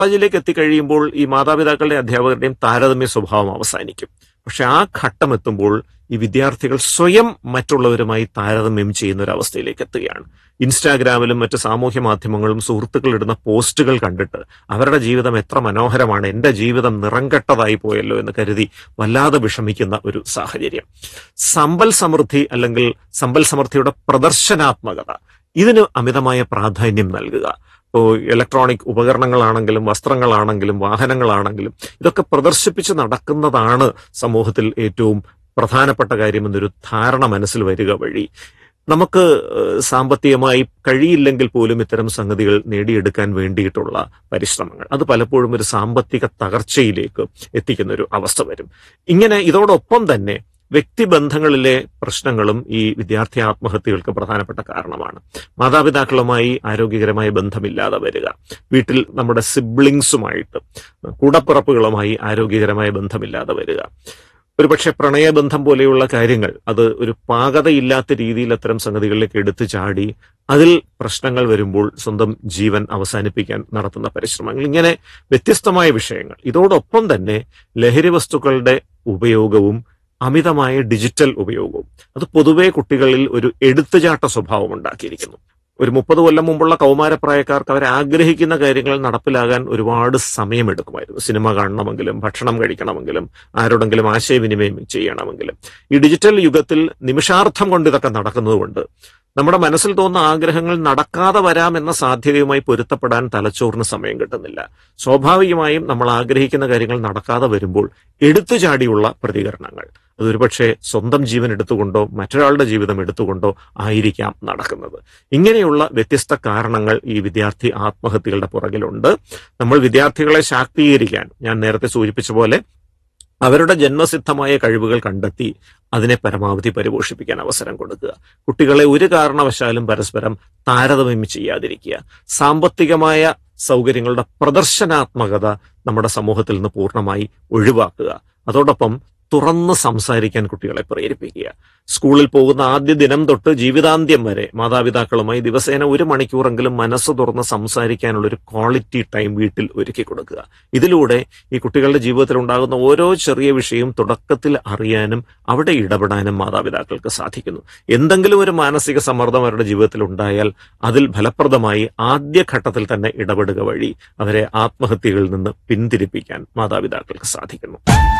കോളേജിലേക്ക് എത്തിക്കഴിയുമ്പോൾ ഈ മാതാപിതാക്കളുടെയും അധ്യാപകരുടെയും താരതമ്യ സ്വഭാവം അവസാനിക്കും പക്ഷെ ആ ഘട്ടം എത്തുമ്പോൾ ഈ വിദ്യാർത്ഥികൾ സ്വയം മറ്റുള്ളവരുമായി താരതമ്യം ചെയ്യുന്ന ഒരു അവസ്ഥയിലേക്ക് എത്തുകയാണ് ഇൻസ്റ്റാഗ്രാമിലും മറ്റ് സാമൂഹ്യ മാധ്യമങ്ങളും സുഹൃത്തുക്കൾ ഇടുന്ന പോസ്റ്റുകൾ കണ്ടിട്ട് അവരുടെ ജീവിതം എത്ര മനോഹരമാണ് എൻ്റെ ജീവിതം നിറംകെട്ടതായി പോയല്ലോ എന്ന് കരുതി വല്ലാതെ വിഷമിക്കുന്ന ഒരു സാഹചര്യം സമ്പൽ സമൃദ്ധി അല്ലെങ്കിൽ സമ്പൽ സമൃദ്ധിയുടെ പ്രദർശനാത്മകത ഇതിന് അമിതമായ പ്രാധാന്യം നൽകുക ഇപ്പോൾ ഇലക്ട്രോണിക് ഉപകരണങ്ങളാണെങ്കിലും വസ്ത്രങ്ങളാണെങ്കിലും വാഹനങ്ങളാണെങ്കിലും ഇതൊക്കെ പ്രദർശിപ്പിച്ച് നടക്കുന്നതാണ് സമൂഹത്തിൽ ഏറ്റവും പ്രധാനപ്പെട്ട കാര്യമെന്നൊരു ധാരണ മനസ്സിൽ വരിക വഴി നമുക്ക് ഏഹ്, സാമ്പത്തികമായി കഴിയില്ലെങ്കിൽ പോലും ഇത്തരം സംഗതികൾ നേടിയെടുക്കാൻ വേണ്ടിയിട്ടുള്ള പരിശ്രമങ്ങൾ അത് പലപ്പോഴും ഒരു സാമ്പത്തിക തകർച്ചയിലേക്ക് എത്തിക്കുന്ന ഒരു അവസ്ഥ വരും ഇങ്ങനെ ഇതോടൊപ്പം തന്നെ വ്യക്തിബന്ധങ്ങളിലെ പ്രശ്നങ്ങളും ഈ വിദ്യാർത്ഥി ആത്മഹത്യകൾക്ക് പ്രധാനപ്പെട്ട കാരണമാണ് മാതാപിതാക്കളുമായി ആരോഗ്യകരമായ ബന്ധമില്ലാതെ വരിക വീട്ടിൽ നമ്മുടെ സിബ്ലിങ്സുമായിട്ട് കൂടപ്പിറപ്പുകളുമായി ആരോഗ്യകരമായ ബന്ധമില്ലാതെ വരിക ഒരുപക്ഷെ പ്രണയബന്ധം പോലെയുള്ള കാര്യങ്ങൾ അത് ഒരു പാകതയില്ലാത്ത രീതിയിൽ അത്തരം സംഗതികളിലേക്ക് എടുത്തു ചാടി അതിൽ പ്രശ്നങ്ങൾ വരുമ്പോൾ സ്വന്തം ജീവൻ അവസാനിപ്പിക്കാൻ നടത്തുന്ന പരിശ്രമങ്ങൾ ഇങ്ങനെ വ്യത്യസ്തമായ വിഷയങ്ങൾ ഇതോടൊപ്പം തന്നെ ലഹരി വസ്തുക്കളുടെ ഉപയോഗവും അമിതമായ ഡിജിറ്റൽ ഉപയോഗവും അത് പൊതുവെ കുട്ടികളിൽ ഒരു എടുത്തുചാട്ട സ്വഭാവം ഉണ്ടാക്കിയിരിക്കുന്നു ഒരു മുപ്പത് കൊല്ലം മുമ്പുള്ള കൗമാരപ്രായക്കാർക്ക് അവർ ആഗ്രഹിക്കുന്ന കാര്യങ്ങൾ നടപ്പിലാകാൻ ഒരുപാട് സമയമെടുക്കുമായിരുന്നു സിനിമ കാണണമെങ്കിലും ഭക്ഷണം കഴിക്കണമെങ്കിലും ആരോടെങ്കിലും ആശയവിനിമയം ചെയ്യണമെങ്കിലും ഈ ഡിജിറ്റൽ യുഗത്തിൽ നിമിഷാർത്ഥം കൊണ്ട് ഇതൊക്കെ നടക്കുന്നതുകൊണ്ട് നമ്മുടെ മനസ്സിൽ തോന്നുന്ന ആഗ്രഹങ്ങൾ നടക്കാതെ വരാം എന്ന സാധ്യതയുമായി പൊരുത്തപ്പെടാൻ തലച്ചോറിന് സമയം കിട്ടുന്നില്ല സ്വാഭാവികമായും നമ്മൾ ആഗ്രഹിക്കുന്ന കാര്യങ്ങൾ നടക്കാതെ വരുമ്പോൾ എടുത്തുചാടിയുള്ള പ്രതികരണങ്ങൾ അതൊരുപക്ഷെ സ്വന്തം ജീവൻ എടുത്തുകൊണ്ടോ മറ്റൊരാളുടെ ജീവിതം എടുത്തുകൊണ്ടോ ആയിരിക്കാം നടക്കുന്നത് ഇങ്ങനെയുള്ള വ്യത്യസ്ത കാരണങ്ങൾ ഈ വിദ്യാർത്ഥി ആത്മഹത്യകളുടെ പുറകിലുണ്ട് നമ്മൾ വിദ്യാർത്ഥികളെ ശാക്തീകരിക്കാൻ ഞാൻ നേരത്തെ സൂചിപ്പിച്ച പോലെ അവരുടെ ജന്മസിദ്ധമായ കഴിവുകൾ കണ്ടെത്തി അതിനെ പരമാവധി പരിപോഷിപ്പിക്കാൻ അവസരം കൊടുക്കുക കുട്ടികളെ ഒരു കാരണവശാലും പരസ്പരം താരതമ്യം ചെയ്യാതിരിക്കുക സാമ്പത്തികമായ സൗകര്യങ്ങളുടെ പ്രദർശനാത്മകത നമ്മുടെ സമൂഹത്തിൽ നിന്ന് പൂർണ്ണമായി ഒഴിവാക്കുക അതോടൊപ്പം തുറന്ന് സംസാരിക്കാൻ കുട്ടികളെ പ്രേരിപ്പിക്കുക സ്കൂളിൽ പോകുന്ന ആദ്യ ദിനം തൊട്ട് ജീവിതാന്ത്യം വരെ മാതാപിതാക്കളുമായി ദിവസേന ഒരു മണിക്കൂറെങ്കിലും മനസ്സ് തുറന്ന് സംസാരിക്കാനുള്ള ഒരു ക്വാളിറ്റി ടൈം വീട്ടിൽ ഒരുക്കി കൊടുക്കുക ഇതിലൂടെ ഈ കുട്ടികളുടെ ജീവിതത്തിൽ ഉണ്ടാകുന്ന ഓരോ ചെറിയ വിഷയവും തുടക്കത്തിൽ അറിയാനും അവിടെ ഇടപെടാനും മാതാപിതാക്കൾക്ക് സാധിക്കുന്നു എന്തെങ്കിലും ഒരു മാനസിക സമ്മർദ്ദം അവരുടെ ജീവിതത്തിൽ ഉണ്ടായാൽ അതിൽ ഫലപ്രദമായി ആദ്യഘട്ടത്തിൽ തന്നെ ഇടപെടുക വഴി അവരെ ആത്മഹത്യകളിൽ നിന്ന് പിന്തിരിപ്പിക്കാൻ മാതാപിതാക്കൾക്ക് സാധിക്കുന്നു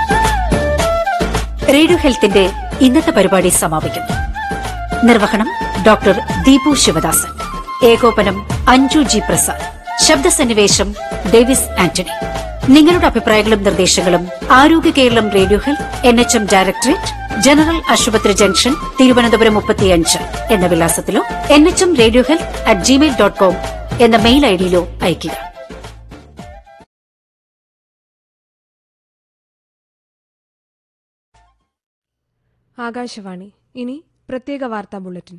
റേഡിയോ ഹെൽത്തിന്റെ ഇന്നത്തെ പരിപാടി സമാപിക്കുന്നു നിർവഹണം ഡോക്ടർ ദീപു ശിവദാസൻ ഏകോപനം അഞ്ജു ജി പ്രസാദ് ശബ്ദസന്നിവേശം ഡേവിസ് ആന്റണി നിങ്ങളുടെ അഭിപ്രായങ്ങളും നിർദ്ദേശങ്ങളും Arogya Keralam radio health N H M directorate general ആശുപത്രി ജംഗ്ഷൻ തിരുവനന്തപുരം മുപ്പത്തിയഞ്ച് എന്ന വിലാസത്തിലോ N H M radio health at gmail dot com എന്ന മെയിൽ ഐഡിയിലോ അയയ്ക്കുക ആകാശവാണി ഇനി പ്രത്യേക വാർത്താ ബുള്ളറ്റിൻ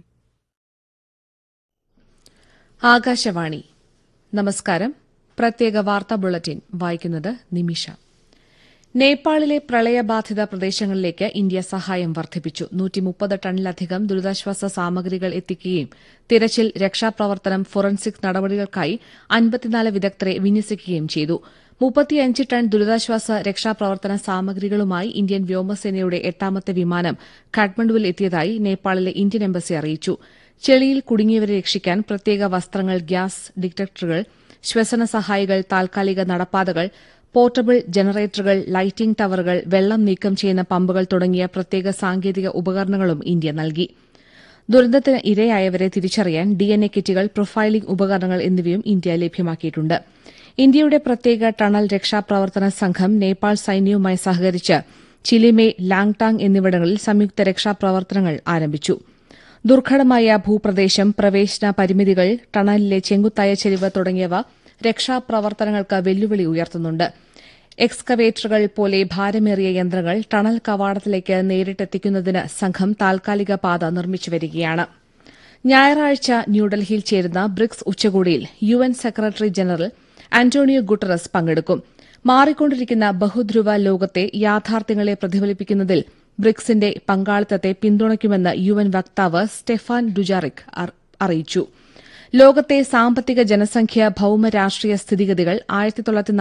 ആകാശവാണി നമസ്കാരം പ്രത്യേക വാർത്താ ബുള്ളറ്റിൻ വായിക്കുന്നത് നിമിഷ നേപ്പാളിലെ പ്രളയബാധിത പ്രദേശങ്ങളിലേക്ക് ഇന്ത്യ സഹായം വർദ്ധിപ്പിച്ചു നൂറ്റിമുപ്പത് ടണ്ണിലധികം ദുരിതാശ്വാസ സാമഗ്രികൾ എത്തിക്കുകയും തിരച്ചിൽ രക്ഷാപ്രവർത്തനം ഫോറൻസിക് നടപടികൾക്കായി അൻപത്തിനാല് വിദഗ്ധരെ വിന്യസിക്കുകയും ചെയ്തു മുപ്പത്തിയഞ്ച് ടൺ ദുരിതാശ്വാസ രക്ഷാപ്രവർത്തന സാമഗ്രികളുമായി ഇന്ത്യൻ വ്യോമസേനയുടെ എട്ടാമത്തെ വിമാനം കാഠ്മണ്ഡുവിൽ എത്തിയതായി നേപ്പാളിലെ ഇന്ത്യൻ എംബസി അറിയിച്ചു ചെളിയിൽ കുടുങ്ങിയവരെ രക്ഷിക്കാൻ പ്രത്യേക വസ്ത്രങ്ങൾ ഗ്യാസ് ഡിറ്റക്ടറുകൾ ശ്വസന സഹായികൾ താൽക്കാലിക നടപ്പാതകൾ പോർട്ടബിൾ ജനറേറ്ററുകൾ ലൈറ്റിംഗ് ടവറുകൾ വെള്ളം നീക്കം ചെയ്യുന്ന പമ്പുകൾ തുടങ്ങിയ പ്രത്യേക സാങ്കേതിക ഉപകരണങ്ങളും ഇന്ത്യ നൽകി ദുരന്തത്തിന് ഇരയായവരെ തിരിച്ചറിയാൻ ഡിഎൻഎ കിറ്റുകൾ പ്രൊഫൈലിംഗ് ഉപകരണങ്ങൾ എന്നിവയും ഇന്ത്യ ലഭ്യമാക്കിയിട്ടുണ്ട് ഇന്ത്യയുടെ പ്രത്യേക ടണൽ രക്ഷാപ്രവർത്തന സംഘം നേപ്പാൾ സൈന്യവുമായി സഹകരിച്ച് ചിലിമെ ലാങ്ടാങ് എന്നിവിടങ്ങളിൽ സംയുക്ത രക്ഷാപ്രവർത്തനങ്ങൾ ആരംഭിച്ചു ദുർഘടമായ ഭൂപ്രദേശം പ്രവേശന പരിമിതികൾ ടണലിലെ ചെങ്കുത്തായ ചെരിവ് തുടങ്ങിയവ രക്ഷാപ്രവർത്തനങ്ങൾക്ക് വെല്ലുവിളി ഉയർത്തുന്നുണ്ട് എക്സ്കവേറ്ററുകൾ പോലെ ഭാരമേറിയ യന്ത്രങ്ങൾ ടണൽ കവാടത്തിലേക്ക് നേരിട്ടെത്തിക്കുന്നതിന് സംഘം താൽക്കാലിക പാത നിർമ്മിച്ചുവരികയാണ് ഞായറാഴ്ച ന്യൂഡൽഹിയിൽ ചേരുന്ന ബ്രിക്സ് ഉച്ചകോടിയിൽ U N secretary general Antonio Guterres പങ്കെടുക്കും മാറിക്കൊണ്ടിരിക്കുന്ന ബഹുധ്രുവ ലോകത്തെ യാഥാർത്ഥ്യങ്ങളെ പ്രതിഫലിപ്പിക്കുന്നതിൽ ബ്രിക്സിന്റെ പങ്കാളിത്തത്തെ പിന്തുണയ്ക്കുമെന്ന് യു എൻ വക്താവ് സ്റ്റെഫാൻ ഡുജാറിക് അറിയിച്ചു ലോകത്തെ സാമ്പത്തിക ജനസംഖ്യ ഭൌമ രാഷ്ട്രീയ സ്ഥിതിഗതികൾ ആയിരത്തി തൊള്ളായിരത്തി